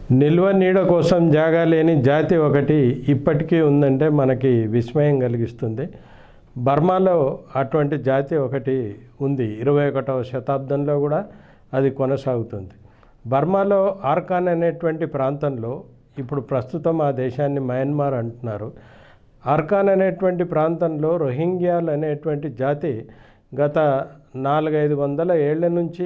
నిల్వ నీడ కోసం జాగా లేని జాతి ఒకటి ఇప్పటికీ ఉందంటే మనకి విస్మయం కలిగిస్తుంది బర్మాలో అటువంటి జాతి ఒకటి ఉంది ఇరవై ఒకటవ శతాబ్దంలో కూడా అది కొనసాగుతుంది బర్మాలో ఆర్కాన్ అనేటువంటి ప్రాంతంలో ఇప్పుడు ప్రస్తుతం ఆ దేశాన్ని మయన్మార్ అంటున్నారు ఆర్కాన్ అనేటువంటి ప్రాంతంలో రోహింగ్యాలు అనేటువంటి జాతి గత నాలుగైదు వందల ఏళ్ల నుంచి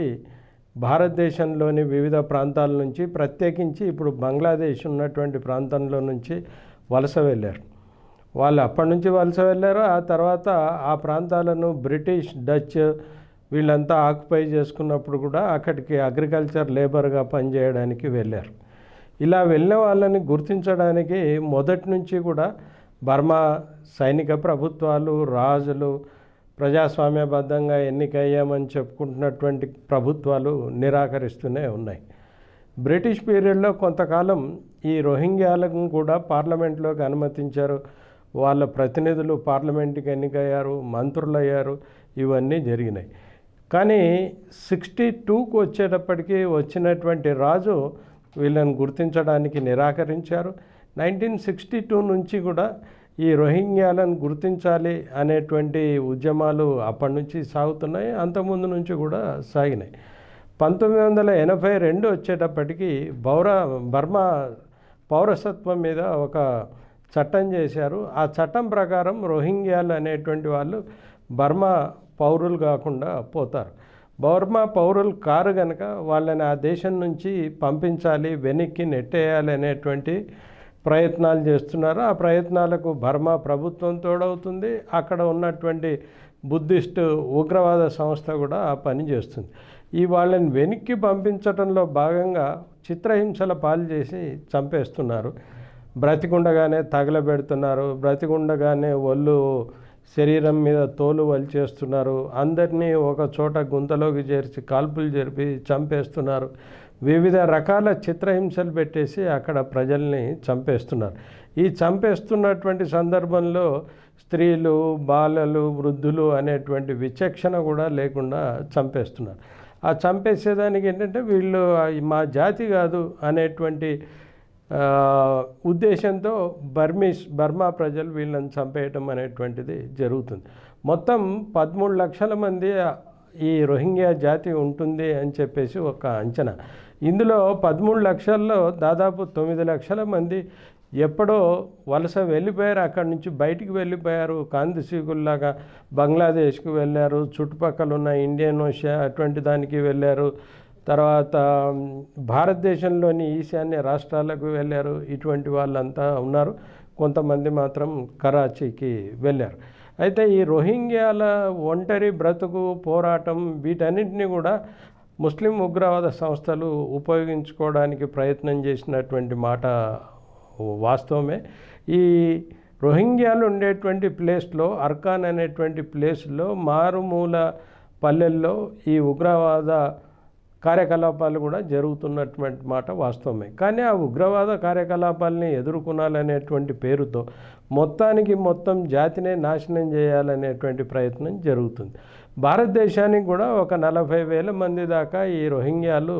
భారతదేశంలోని వివిధ ప్రాంతాల నుంచి ప్రత్యేకించి ఇప్పుడు బంగ్లాదేశ్ ఉన్నటువంటి ప్రాంతంలో నుంచి వలస వెళ్ళారు వాళ్ళు అప్పటి నుంచి వలస వెళ్ళారు ఆ తర్వాత ఆ ప్రాంతాలను బ్రిటిష్ డచ్ వీళ్ళంతా ఆక్యుపై చేసుకున్నప్పుడు కూడా అక్కడికి అగ్రికల్చర్ లేబర్గా పనిచేయడానికి వెళ్ళారు ఇలా వెళ్ళిన వాళ్ళని గుర్తించడానికి మొదటి నుంచి కూడా బర్మా సైనిక ప్రభుత్వాలు రాజులు ప్రజాస్వామ్యబద్ధంగా ఎన్నికయ్యామని చెప్పుకుంటున్నటువంటి ప్రభుత్వాలు నిరాకరిస్తూనే ఉన్నాయి బ్రిటిష్ పీరియడ్లో కొంతకాలం ఈ రోహింగ్యాలను కూడా పార్లమెంట్లోకి అనుమతించారు వాళ్ళ ప్రతినిధులు పార్లమెంట్కి ఎన్నికయ్యారు మంత్రులు అయ్యారు ఇవన్నీ జరిగినాయి కానీ సిక్స్టీ టూకు వచ్చేటప్పటికి వచ్చినటువంటి రాజు వీళ్ళని గుర్తించడానికి నిరాకరించారు నైన్టీన్ సిక్స్టీ టూ నుంచి కూడా ఈ రోహింగ్యాలను గుర్తించాలి అనేటువంటి ఉద్యమాలు అప్పటి నుంచి సాగుతున్నాయి అంతకుముందు నుంచి కూడా సాగినాయి పంతొమ్మిది వందల ఎనభై రెండు వచ్చేటప్పటికి బౌర బర్మా పౌరసత్వం మీద ఒక చట్టం చేశారు ఆ చట్టం ప్రకారం రోహింగ్యాలు అనేటువంటి వాళ్ళు బర్మా పౌరులు కాకుండా పోతారు బర్మా పౌరులు కారు కనుక వాళ్ళని ఆ దేశం నుంచి పంపించాలి వెనక్కి నెట్టేయాలి అనేటువంటి ప్రయత్నాలు చేస్తున్నారు ఆ ప్రయత్నాలకు బర్మా ప్రభుత్వం తోడవుతుంది అక్కడ ఉన్నటువంటి బుద్ధిస్ట్ ఉగ్రవాద సంస్థ కూడా ఆ పని చేస్తుంది ఈ వాళ్ళని వెనక్కి పంపించడంలో భాగంగా చిత్రహింసల పాలు చేసి చంపేస్తున్నారు బ్రతికుండగానే తగలబెడుతున్నారు బ్రతికుండగానే ఒళ్ళు శరీరం మీద తోలు వలిచేస్తున్నారు అందరినీ ఒక చోట గుంతలోకి చేర్చి కాల్పులు జరిపి చంపేస్తున్నారు వివిధ రకాల చిత్రహింసలు పెట్టేసి అక్కడ ప్రజల్ని చంపేస్తున్నారు ఈ చంపేస్తున్నటువంటి సందర్భంలో స్త్రీలు బాలలు వృద్ధులు అనేటువంటి విచక్షణ కూడా లేకుండా చంపేస్తున్నారు ఆ చంపేసేదానికి ఏంటంటే వీళ్ళు మా జాతి కాదు అనేటువంటి ఉద్దేశంతో బర్మీస్ బర్మా ప్రజలు వీళ్ళని చంపేయటం అనేటువంటిది జరుగుతుంది మొత్తం పదమూడు లక్షల మంది ఈ రోహింగ్యా జాతి ఉంటుంది అని చెప్పేసి ఒక అంచనా ఇందులో పదమూడు లక్షల్లో దాదాపు తొమ్మిది లక్షల మంది ఎప్పుడో వలస వెళ్ళిపోయారు అక్కడి నుంచి బయటికి వెళ్ళిపోయారు కాంతిసీకుల్లాగా బంగ్లాదేశ్కి వెళ్ళారు చుట్టుపక్కల ఉన్న ఇండియన్ ఓషియా అటువంటి దానికి వెళ్ళారు తర్వాత భారతదేశంలోని ఈశాన్య రాష్ట్రాలకు వెళ్ళారు ఇటువంటి వాళ్ళంతా ఉన్నారు కొంతమంది మాత్రం కరాచీకి వెళ్ళారు అయితే ఈ రోహింగ్యాల ఒంటరి బ్రతుకు పోరాటం వీటన్నింటినీ కూడా ముస్లిం ఉగ్రవాద సంస్థలు ఉపయోగించుకోవడానికి ప్రయత్నం చేసినటువంటి మాట వాస్తవమే ఈ రోహింగ్యాలు ఉండేటువంటి ప్లేస్లో అర్కాన్ అనేటువంటి ప్లేస్లో మారుమూల పల్లెల్లో ఈ ఉగ్రవాద కార్యకలాపాలు కూడా జరుగుతున్నటువంటి మాట వాస్తవమే కానీ ఆ ఉగ్రవాద కార్యకలాపాలని ఎదుర్కొనాలనేటువంటి పేరుతో మొత్తానికి మొత్తం జాతినే నాశనం చేయాలనేటువంటి ప్రయత్నం జరుగుతుంది భారతదేశానికి కూడా ఒక నలభై వేల మంది దాకా ఈ రోహింగ్యాలు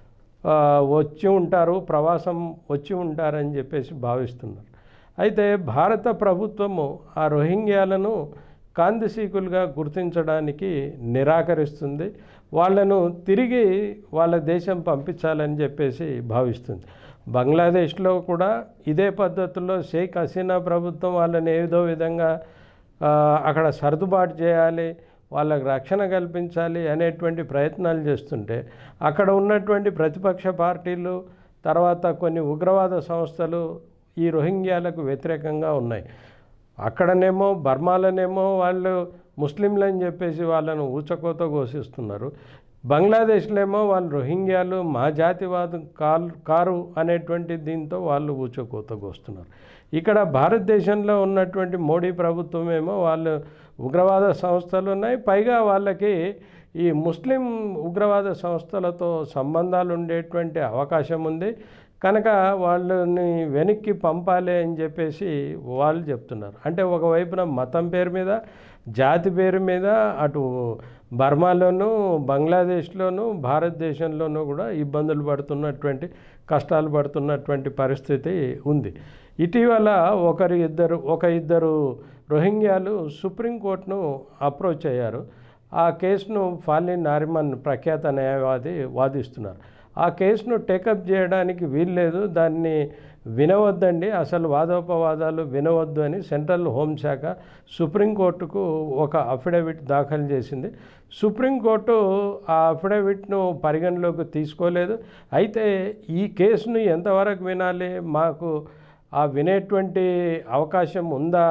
వచ్చి ఉంటారు ప్రవాసం వచ్చి ఉంటారని చెప్పేసి భావిస్తున్నారు అయితే భారత ప్రభుత్వము ఆ రోహింగ్యాలను కాందిసీకులుగా గుర్తించడానికి నిరాకరిస్తుంది వాళ్ళను తిరిగి వాళ్ళ దేశం పంపించాలని చెప్పేసి భావిస్తుంది బంగ్లాదేశ్లో కూడా ఇదే పద్ధతిలో షేక్ హసీనా ప్రభుత్వం వాళ్ళని ఏదో విధంగా అక్కడ సర్దుబాటు చేయాలి వాళ్ళకి రక్షణ కల్పించాలి అనేటువంటి ప్రయత్నాలు చేస్తుంటే అక్కడ ఉన్నటువంటి ప్రతిపక్ష పార్టీలు తర్వాత కొన్ని ఉగ్రవాద సంస్థలు ఈ రోహింగ్యాలకు వ్యతిరేకంగా ఉన్నాయి అక్కడనేమో బర్మాలనేమో వాళ్ళు ముస్లింలని చెప్పేసి వాళ్ళను ఊచకోత ఘోషిస్తున్నారు బంగ్లాదేశ్లో వాళ్ళు రోహింగ్యాలు మా జాతివాదం కాల్ కారు అనేటువంటి దీంతో వాళ్ళు ఊచకోత కోస్తున్నారు ఇక్కడ భారతదేశంలో ఉన్నటువంటి మోడీ ప్రభుత్వం ఏమో వాళ్ళు ఉగ్రవాద సంస్థలు ఉన్నాయి పైగా వాళ్ళకి ఈ ముస్లిం ఉగ్రవాద సంస్థలతో సంబంధాలు ఉండేటువంటి అవకాశం ఉంది కనుక వాళ్ళని వెనక్కి పంపాలి అని చెప్పేసి వాళ్ళు చెప్తున్నారు అంటే ఒకవైపున మతం పేరు మీద జాతి పేరు మీద అటు బర్మాలోను బంగ్లాదేశ్లోను భారతదేశంలోనూ కూడా ఇబ్బందులు పడుతున్నటువంటి కష్టాలు పడుతున్నటువంటి పరిస్థితి ఉంది ఇటీవల ఒకరు ఇద్దరు ఒక ఇద్దరు రోహింగ్యాలు సుప్రీంకోర్టును అప్రోచ్ అయ్యారు ఆ కేసును ఫాలి నారిమన్ ప్రఖ్యాత న్యాయవాది వాదిస్తున్నారు ఆ కేసును టేకప్ చేయడానికి వీల్లేదు దాన్ని వినవద్దండి అసలు వాదోపవాదాలు వినవద్దు అని సెంట్రల్ హోంశాఖ సుప్రీంకోర్టుకు ఒక అఫిడవిట్ దాఖలు చేసింది సుప్రీంకోర్టు ఆ అఫిడవిట్ను పరిగణలోకి తీసుకోలేదు అయితే ఈ కేసును ఎంతవరకు వినాలి మాకు ఆ వినేటువంటి అవకాశం ఉందా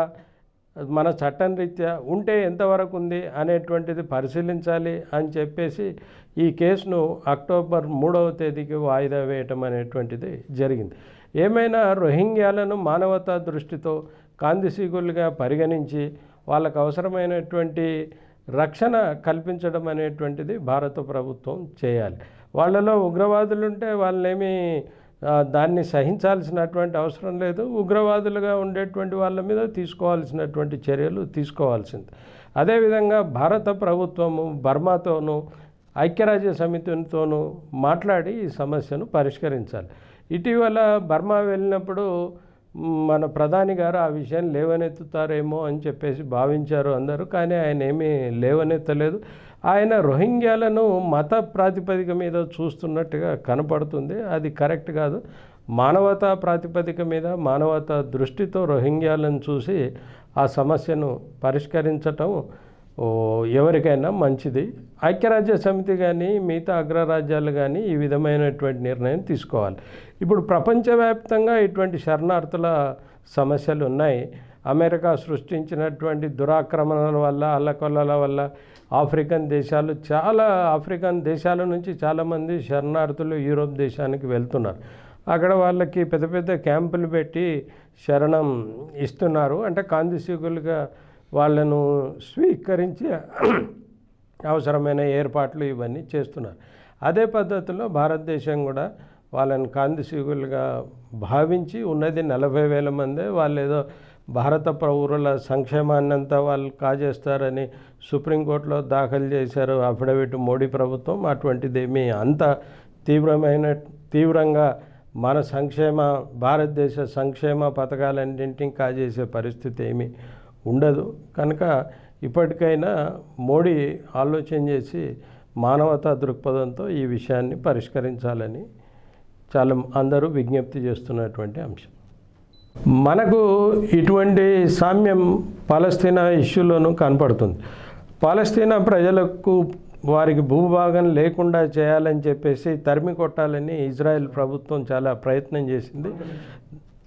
మన చట్టం రీత్యా ఉంటే ఎంతవరకు ఉంది అనేటువంటిది పరిశీలించాలి అని చెప్పేసి ఈ కేసును అక్టోబర్ మూడవ తేదీకి వాయిదా వేయటం అనేటువంటిది జరిగింది ఏమైనా రోహింగ్యాలను మానవతా దృష్టితో కాందిసీగులుగా పరిగణించి వాళ్ళకు అవసరమైనటువంటి రక్షణ కల్పించడం అనేటువంటిది భారత ప్రభుత్వం చేయాలి వాళ్ళలో ఉగ్రవాదులు ఉంటే వాళ్ళేమీ ఆ, దాన్ని సహించాల్సినటువంటి అవసరం లేదు ఉగ్రవాదులుగా ఉండేటువంటి వాళ్ళ మీద తీసుకోవాల్సినటువంటి చర్యలు తీసుకోవాల్సింది అదేవిధంగా భారత ప్రభుత్వము బర్మాతోనూ ఐక్యరాజ్య సమితితోనూ మాట్లాడి ఈ సమస్యను పరిష్కరించాలి ఇటీవల బర్మా వెళ్ళినప్పుడు మ్, మన ప్రధాని గారు ఆ విషయం లేవనెత్తుతారేమో అని చెప్పేసి భావించారు అందరూ కానీ ఆయన ఏమీ లేవనెత్తలేదు ఆయన రోహింగ్యాలను మత ప్రాతిపదిక మీద చూస్తున్నట్టుగా కనపడుతుంది అది కరెక్ట్ కాదు మానవతా ప్రాతిపదిక మీద మానవతా దృష్టితో రోహింగ్యాలను చూసి ఆ సమస్యను పరిష్కరించటం ఓ, ఎవరికైనా మంచిది ఐక్యరాజ్య సమితి కానీ మిగతా అగ్రరాజ్యాలు కానీ ఈ విధమైనటువంటి నిర్ణయం తీసుకోవాలి ఇప్పుడు ప్రపంచవ్యాప్తంగా ఇటువంటి శరణార్థుల సమస్యలు ఉన్నాయి అమెరికా సృష్టించినటువంటి దురాక్రమణల వల్ల అల్లకొల్లల వల్ల ఆఫ్రికన్ దేశాలు చాలా ఆఫ్రికన్ దేశాల నుంచి చాలామంది శరణార్థులు యూరోప్ దేశానికి వెళ్తున్నారు అక్కడ వాళ్ళకి పెద్ద పెద్ద క్యాంపులు పెట్టి శరణం ఇస్తున్నారు అంటే కాందిశీకులుగా వాళ్ళను స్వీకరించి అవసరమైన ఏర్పాట్లు ఇవన్నీ చేస్తున్నారు అదే పద్ధతిలో భారతదేశం కూడా వాళ్ళని కాందిశీకులుగా భావించి ఉన్నది నలభై వేల మందే వాళ్ళు ఏదో భారత పౌరుల సంక్షేమాన్ని అంతా వాళ్ళు కాజేస్తారని సుప్రీంకోర్టులో దాఖలు చేశారు అఫిడవిట్ మోడీ ప్రభుత్వం అటువంటిదేమీ అంత తీవ్రమైన తీవ్రంగా మన సంక్షేమ భారతదేశ సంక్షేమ పథకాలన్నింటినీ కాజేసే పరిస్థితి ఏమీ ఉండదు కనుక ఇప్పటికైనా మోడీ ఆలోచన చేసి మానవతా దృక్పథంతో ఈ విషయాన్ని పరిష్కరించాలని చాలా అందరూ విజ్ఞప్తి చేస్తున్నటువంటి అంశం మనకు ఇటువంటి సామ్యం పాలస్తీనా ఇష్యూలోనూ కనపడుతుంది పాలస్తీనా ప్రజలకు వారికి భూభాగం లేకుండా చేయాలని చెప్పేసి తరిమి కొట్టాలని ఇజ్రాయెల్ ప్రభుత్వం చాలా ప్రయత్నం చేసింది